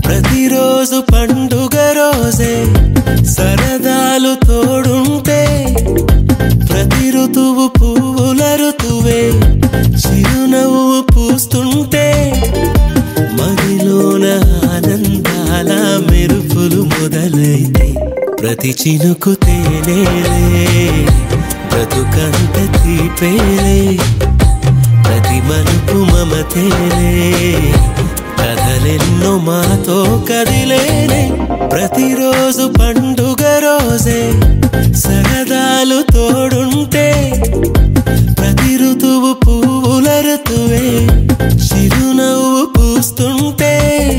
ప్రతిరోజు పండుగ రోజే సరదాలు తోడుంటే ప్రతి ఋతువు పువ్వుల ఋతువే చిరునవ్వు పూస్తుంటే మదిలోన ఆనందాల మెరుపులు మొదలైతే ప్రతి చినుకు తేనేలే బ్రతుకంత తీపేలే ప్రతి మలుపు మమతేలే కథలెన్నో మాతో కదిలేనే ప్రతిరోజు పండుగ రోజే సరదాలు తోడుంటే ప్రతి ఋతువు పువ్వుల ఋతువే చిరునవ్వు పూస్తుంటే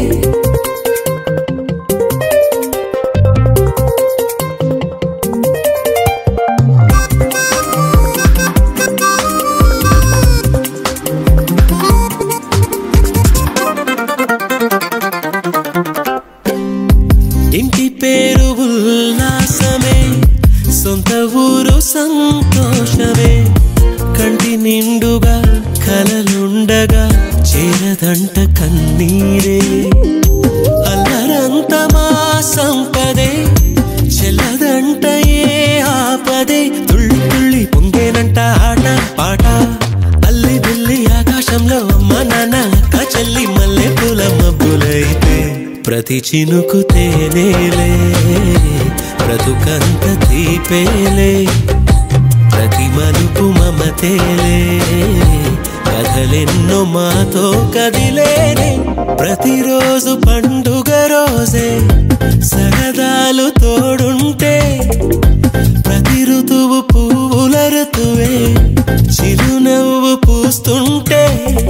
ఇంటి పేరు ఉల్లాసమే సొంత ఊరు సంతోషమే కంటి నిండుగా కలలుండగా చేరదంట కన్నీరే అల్లరంత మా సంపదే చెల్లదంట ఏ ఆపదే తుళ్ళి తుళ్ళి పొంగేనంట ఆట పాట అల్లి బిల్లి ఆకాశంలో అమ్మ నాన్న అక్క చెల్లి మల్లె పూల మబ్బులైతే ప్రతి చినుకు తేనేలే బ్రతుకంత తీపేలే ప్రతి మలుపు మమతేలే కథలెన్నో మాతో కదిలేనే ప్రతిరోజు పండుగ రోజే సరదాలు తోడుంటే ప్రతి ఋతువు పువ్వుల ఋతువే చిరునవ్వు పూస్తుంటే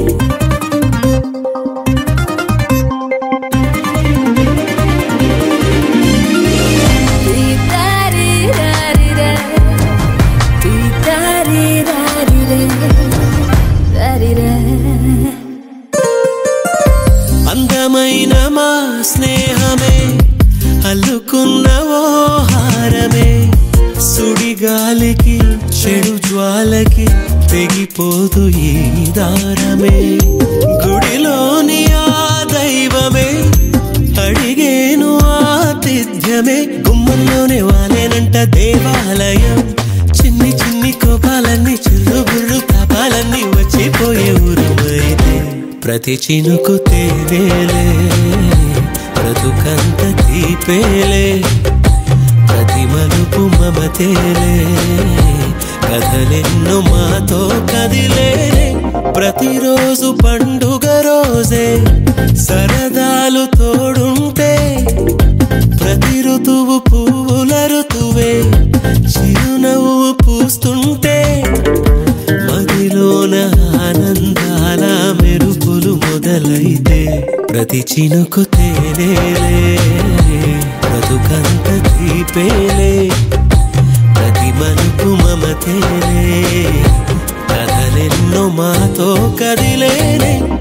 అందమైన మా స్నేహమే అల్లుకున్న ఓ హారమే సుడిగాలికి చెడు జ్వాలకి తెగిపోదు ఈ దారమే గుడిలోని ఆ దైవమే అడిగేను ఆతిథ్యమే గుమ్మంలోనే వాలేనంట దేవాలయం చిన్ని చిన్ని కోపాలన్నీ చిల్లు బుర్రు తాపాలన్నీ వచ్చిపోయే ఊరుమైతే ప్రతి చినుకు తేనేలే బ్రతుకంత తీపేలే ప్రతి మలుపు మమతేలే కథలెన్నో మాతో కదిలేనే ప్రతిరోజు పండుగ రోజే సరదాలు తోడుంటే ప్రతి ఋతువు పువ్వుల ఋతువే చిరునవ్వు పూస్తుంటే మదిలోన ఆనందాల మెరుపులు మొదలైతే ప్రతి చినుకు తేనేలే బ్రతుకంత తీపేలే ప్రతి మలుపు మమతేలే కథలెన్నో మాతో కదిలేనే